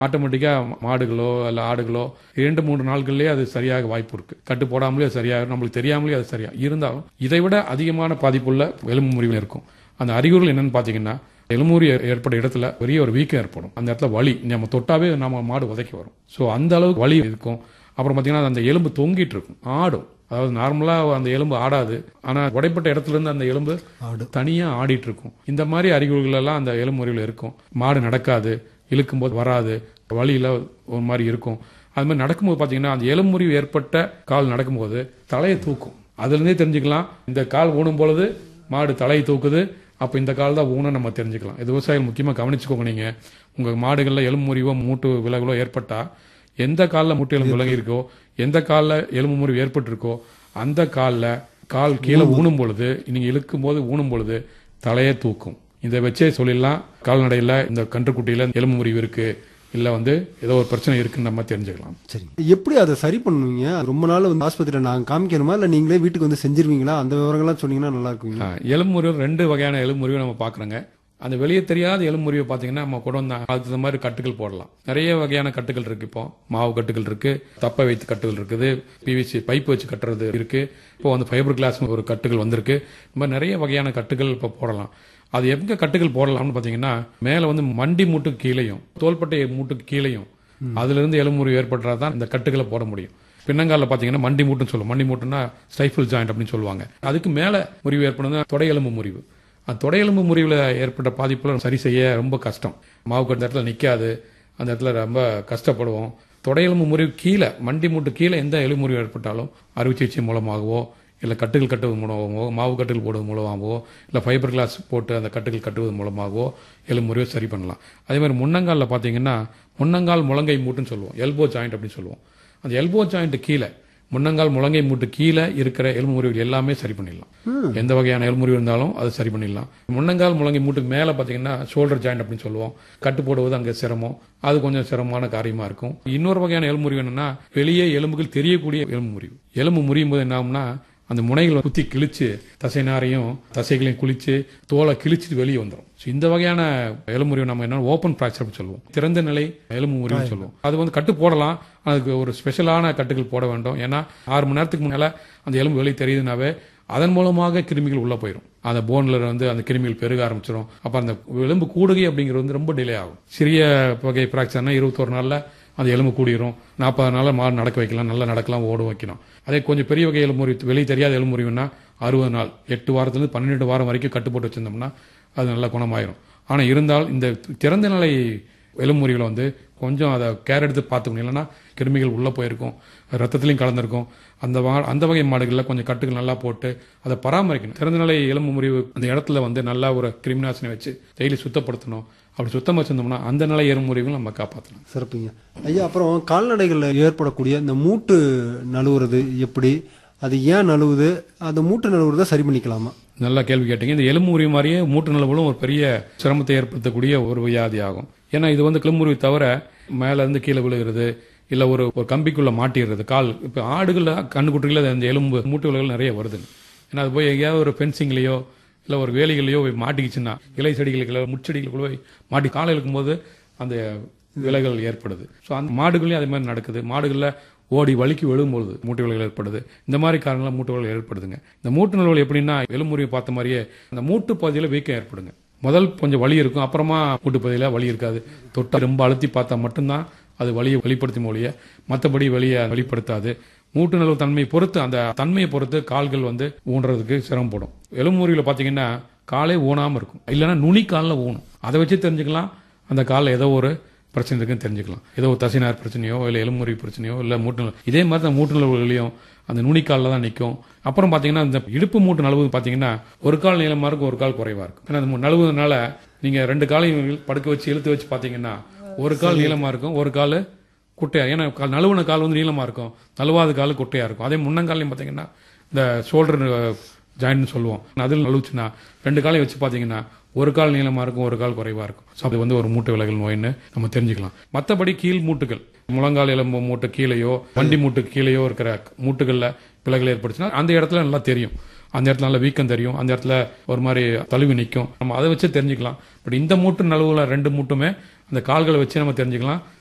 ஆட்டோமேட்டிக்காக மாடுகளோ இல்லை ஆடுகளோ இரண்டு மூன்று நாட்கள்லேயே அது சரியாக வாய்ப்பு இருக்கு கட்டு போடாமலே அது சரியாக நம்மளுக்கு தெரியாமலே அது சரியா இருந்தாலும் இதை விட அதிகமான பாதிப்புள்ள எலும்பு முறிவு இருக்கும் அந்த அறிகுறிகள் என்னன்னு பார்த்தீங்கன்னா எலும்புரி ஏற்பட்ட இடத்துல பெரிய ஒரு வீக்கம் ஏற்படும் அந்த இடத்துல வலி நம்ம தொட்டாவே நம்ம மாடு உதைக்கி வரும் ஸோ அந்த அளவுக்கு வலி இருக்கும் அப்புறம் பார்த்தீங்கன்னா அந்த எலும்பு தொங்கிட்டு இருக்கும் ஆடும் அதாவது நார்மலாக அந்த எலும்பு ஆடாது ஆனால் உடைப்பட்ட இடத்துல இருந்து அந்த எலும்பு தனியாக ஆடிட்டு இருக்கும் இந்த மாதிரி அறிகுறிகள் எல்லாம் அந்த எலும்பு முறிவில் இருக்கும் மாடு நடக்காது இழுக்கும்போது வராது வழியில் ஒரு மாதிரி இருக்கும் அது மாதிரி நடக்கும்போது பார்த்தீங்கன்னா அந்த எலும்பு முறிவு ஏற்பட்ட கால் நடக்கும்போது தலையை தூக்கும் அதுலேருந்தே தெரிஞ்சுக்கலாம் இந்த கால் ஊனும் பொழுது மாடு தலையை தூக்குது அப்போ இந்த கால் தான் ஊனம் நம்ம தெரிஞ்சுக்கலாம் இது விவசாயிகள் முக்கியமாக கவனிச்சுக்கோங்க நீங்கள் உங்கள் மாடுகளில் எலும்பு முறிவோ மூட்டு விலகலோ ஏற்பட்டால் எந்த காலில் மூட்டு எலும்பு விலகி இருக்கோ எந்த காலில் எலும்பு முறிவு ஏற்பட்டிருக்கோ அந்த காலில் கால் கீழே ஊனும் பொழுது நீங்கள் இழுக்கும் போது ஊனும் பொழுது தலையே தூக்கும் இதை வச்சே சொல்லிடலாம் கால்நடையில் இந்த கன்றுக்குட்டியில் எலும்பு முறிவு இருக்கு இல்லை வந்து ஏதோ ஒரு பிரச்சனை இருக்குன்னு நம்ம தெரிஞ்சுக்கலாம் சரி எப்படி அதை சரி பண்ணுவீங்க ரொம்ப நாள் வந்து ஆஸ்பத்திரியில் நாங்கள் காமிக்கணுமா இல்லை நீங்களே வீட்டுக்கு வந்து செஞ்சிருவீங்களா அந்த விவரங்கள்லாம் சொன்னீங்கன்னா நல்லா இருக்குங்க ஆ, எலும்பு முறிவு ரெண்டு வகையான எலும்பு முறிவு நம்ம பார்க்குறோங்க அந்த வெளியே தெரியாத எலும்பு முறிவு பார்த்தீங்கன்னா நம்ம கூட வந்து அதுக்கு தகுந்த மாதிரி கட்டுகள் போடலாம் நிறைய வகையான கட்டுகள் இருக்கு இப்போ மாவு கட்டுகள் இருக்கு தப்பை வைத்து கட்டுகள் இருக்குது பிவிசி பைப் வச்சு கட்டுறது இருக்கு இப்போ வந்து ஃபைபர் கிளாஸ் ஒரு கட்டுகள் வந்திருக்கு இந்த மாதிரி நிறைய வகையான கட்டுகள் இப்போ போடலாம் அது எங்க கட்டுகள் போடலாம்னு பார்த்தீங்கன்னா மேலே வந்து மண்டி மூட்டுக்கு கீழேயும் தோள்பட்டை மூட்டுக்கு கீழேயும் அதுல இருந்து எலும்பு முறிவு ஏற்படுறதா தான் இந்த கட்டுகளை போட முடியும் பின்னங்காலில் பார்த்தீங்கன்னா மண்டி மூட்டுன்னு சொல்லுவோம் மண்டி மூட்டுன்னா ஸ்டைஃபிள் ஜாயிண்ட் அப்படின்னு சொல்லுவாங்க அதுக்கு மேலே முறிவு ஏற்படுறது தொடை எலும்பு முறிவு அந்த தொடை எலும்பு முறிவில் ஏற்பட்ட பாதிப்புல சரி செய்ய ரொம்ப கஷ்டம் மாவு கட்ட இடத்துல நிற்காது அந்த இடத்துல ரொம்ப கஷ்டப்படுவோம் தொடை எலும்பு முறிவு கீழே மண்டி மூட்டு கீழே எந்த எலும்பு முறிவு ஏற்பட்டாலும் அறுவை சிகிச்சை மூலமாகவோ இல்லை கட்டுகள் கட்டுவது மூலமாகவோ மாவு கட்டுகள் போடுவது மூலமாகவோ இல்லை ஃபைபர் கிளாஸ் போட்டு அந்த கட்டுகள் கட்டுவது மூலமாகவோ எலும்பு முறிவை சரி பண்ணலாம் அதே மாதிரி முன்னங்காலில் பார்த்தீங்கன்னா முன்னங்கால் முழங்கை மூட்டுன்னு சொல்லுவோம் எல்போ ஜாயிண்ட் அப்படின்னு சொல்லுவோம் அந்த எல்போ ஜாயிண்ட் கீழே முன்னங்கால் முழங்கை மூட்டு கீழே இருக்கிற எலும்பு முறிவுகள் எல்லாமே சரி பண்ணிடலாம் எந்த வகையான எலும்பு முறிவு இருந்தாலும் அது சரி பண்ணிடலாம் முன்னங்கால் முழங்கை மூட்டுக்கு மேலே பார்த்தீங்கன்னா ஷோல்டர் ஜாயிண்ட் அப்படின்னு சொல்லுவோம் கட்டு போடுவது அங்கே சிரமம் அது கொஞ்சம் சிரமமான காரியமா இருக்கும் இன்னொரு வகையான எலும்பு முறிவு என்னன்னா வெளியே எலும்புகள் தெரியக்கூடிய எலும்பு முறிவு எலும்பு முறியும் போது என்ன ஆகும்னா அந்த முனைகளை குத்தி கிழிச்சு தசை நாரையும் தசைகளையும் குளிச்சு தோலை கிழிச்சிட்டு வெளியே வந்துடும் ஸோ இந்த வகையான எலும்பு முறிவு நம்ம என்ன ஓப்பன் ஃப்ராக்சர் அப்படின்னு சொல்லுவோம் திறந்த நிலை எலும்பு முறிவு சொல்லுவோம் அது வந்து கட்டு போடலாம் அதுக்கு ஒரு ஸ்பெஷலான கட்டுகள் போட வேண்டும் ஏன்னா ஆறு மணி நேரத்துக்கு முன்னால அந்த எலும்பு வெளியே தெரியுதுனாவே அதன் மூலமாக கிருமிகள் உள்ள போயிடும் அந்த போன்ல வந்து அந்த கிருமிகள் பெருக ஆரம்பிச்சிடும் அப்ப அந்த எலும்பு கூடுகை அப்படிங்கிறது வந்து ரொம்ப டிலே ஆகும் சிறிய வகை ஃப்ராக்சர்னா இருபத்தொரு நாள்ல அந்த எலும்பு கூடிரும் நாற்பது நாள்ல மாடு நடக்க வைக்கலாம் நல்லா நடக்கலாம் ஓட வைக்கலாம் அதே கொஞ்சம் பெரிய வகை எலும்பு முறிவு வெளியே தெரியாத எலும்பு முறிவுன்னா அறுபது நாள் எட்டு வாரத்துலேருந்து பன்னிரெண்டு வாரம் வரைக்கும் கட்டுப்போட்டு வச்சிருந்தோம்னா அது நல்லா குணமாயிரும் ஆனா இருந்தால் இந்த திறந்த நிலை எலும்பு முறிவில் வந்து கொஞ்சம் அதை கேர் எடுத்து பார்த்துக்கணும் இல்லைன்னா கிருமிகள் உள்ளே போயிருக்கும் ரத்தத்துலையும் கலந்துருக்கும் அந்த வா- அந்த வகை மாடுகளில் கொஞ்சம் கட்டுகள் நல்லா போட்டு அதை பராமரிக்கணும் திறந்த நிலை எலும்பு முறிவு அந்த இடத்துல வந்து நல்லா ஒரு கிருமிநாசினி வச்சு டெய்லி சுத்தப்படுத்தணும் அப்படி சுத்தமாக வச்சிருந்தோம்னா அந்த நிலை எலும்பு முறிவுகள் நம்ம காப்பாற்றலாம் சிறப்புங்க ஐயா அப்புறம் கால்நடைகளில் ஏற்படக்கூடிய இந்த மூட்டு நழுவுறது எப்படி அது ஏன் நழுவுது அந்த மூட்டு நழுவுறதை சரி பண்ணிக்கலாமா நல்லா கேள்வி கேட்டீங்க இந்த எலும்பு முறிவு மாதிரியே மூட்டு நலவுகளும் ஒரு பெரிய சிரமத்தை ஏற்படுத்தக்கூடிய ஒரு வியாதி ஆகும் ஏன்னா இது வந்து கிளம்புருவி தவிர மேல இருந்து கீழே விழுகிறது இல்ல ஒரு ஒரு கம்பிக்குள்ள மாட்டிடுறது கால் இப்ப ஆடுகள்ல கண்ணுக்குட்டிகள அந்த எலும்பு மூட்டு விலகல் நிறைய வருது ஏன்னா அது போய் எங்கேயாவது ஒரு ஃபென்சிங்லயோ இல்ல ஒரு வேலிகளையோ போய் மாட்டிக்கிச்சுன்னா இலை செடிகளுக்குள்ள முட்செடிகளுக்குள்ள போய் மாட்டி காலை இழுக்கும்போது அந்த விலகல் ஏற்படுது ஸோ அந்த மாடுகளையும் அதே மாதிரி நடக்குது மாடுகளில் ஓடி வலிக்கு விழும்பொழுது மூட்டு விலகல் ஏற்படுது இந்த மாதிரி காரணங்களால் மூட்டு விலகல் ஏற்படுதுங்க இந்த மூட்டு நலவல் எப்படின்னா எலும்புரியை பார்த்த மாதிரியே அந்த மூட்டு பகுதியில் வீக்கம் ஏற்படுங்க முதல் கொஞ்சம் வலி இருக்கும் அப்புறமா மூட்டு பகுதியில் வலி இருக்காது தொட்டா ரொம்ப அழுத்தி பார்த்தா மட்டும்தான் அது வலியை வெளிப்படுத்தும் மொழிய மற்றபடி வலியை வெளிப்படுத்தாது மூட்டு நலவு தன்மையை பொறுத்து அந்த தன்மையை பொறுத்து கால்கள் வந்து ஊன்றதுக்கு சிரமப்படும் எலும்புரியில் பார்த்தீங்கன்னா காலே ஊனாமல் இருக்கும் இல்லைன்னா நுனி காலில் ஊனும் அதை வச்சு தெரிஞ்சுக்கலாம் அந்த காலில் ஏதோ ஒரு பிரச்சனை இருக்குன்னு தெரிஞ்சுக்கலாம் ஏதோ ஒரு தசைநார் பிரச்சனையோ இல்லை எலும்புரி பிரச்சனையோ இல்லை மூட்டு நல- இதே மாதிரி தான் மூட்டு நலவுகளையும் அந்த நுனிக்காலில் தான் நிற்கும் அப்புறம் பார்த்தீங்கன்னா இந்த இடுப்பு மூட்டு நழுவு பார்த்தீங்கன்னா ஒரு கால் நீளமாக இருக்கும் ஒரு கால் குறைவா இருக்கும் ஏன்னா அந்த நழுவுனால நீங்கள் ரெண்டு காலையும் படுக்க வச்சு இழுத்து வச்சு பார்த்தீங்கன்னா ஒரு கால் நீளமாக இருக்கும் ஒரு கால் குட்டையா ஏன்னா கால் நழுவுன கால் வந்து நீளமாக இருக்கும் நழுவாத கால் குட்டையா இருக்கும் அதே முன்னங்காலையும் பார்த்தீங்கன்னா இந்த ஷோல்டர் ஜாயின்ட்னு சொல்லுவோம் அதில் நழுவுச்சுன்னா ரெண்டு காலையும் வச்சு பார்த்தீங்கன்னா ஒரு கால் நீளமாக இருக்கும் ஒரு கால் குறைவாக இருக்கும் ஸோ அது வந்து ஒரு மூட்டு விலகல் நோயின்னு நம்ம தெரிஞ்சுக்கலாம் மற்றபடி கீழ் மூட்டுகள் முழங்கால் எலும்பு மூட்டு கீழேயோ வண்டி மூட்டு கீழேயோ இருக்கிற மூட்டுகளில் விலகல் ஏற்பட்டுச்சுன்னா அந்த இடத்துல நல்லா தெரியும் அந்த இடத்துல நல்ல வீக்கம் தெரியும் அந்த இடத்துல ஒரு மாதிரி தழுவி நிற்கும் நம்ம அதை வச்சு தெரிஞ்சுக்கலாம் பட் இந்த மூட்டு நழுவுல ரெண்டு மூட்டுமே அந்த கால்களை வச்சு நம்ம தெரிஞ்சுக்கலாம்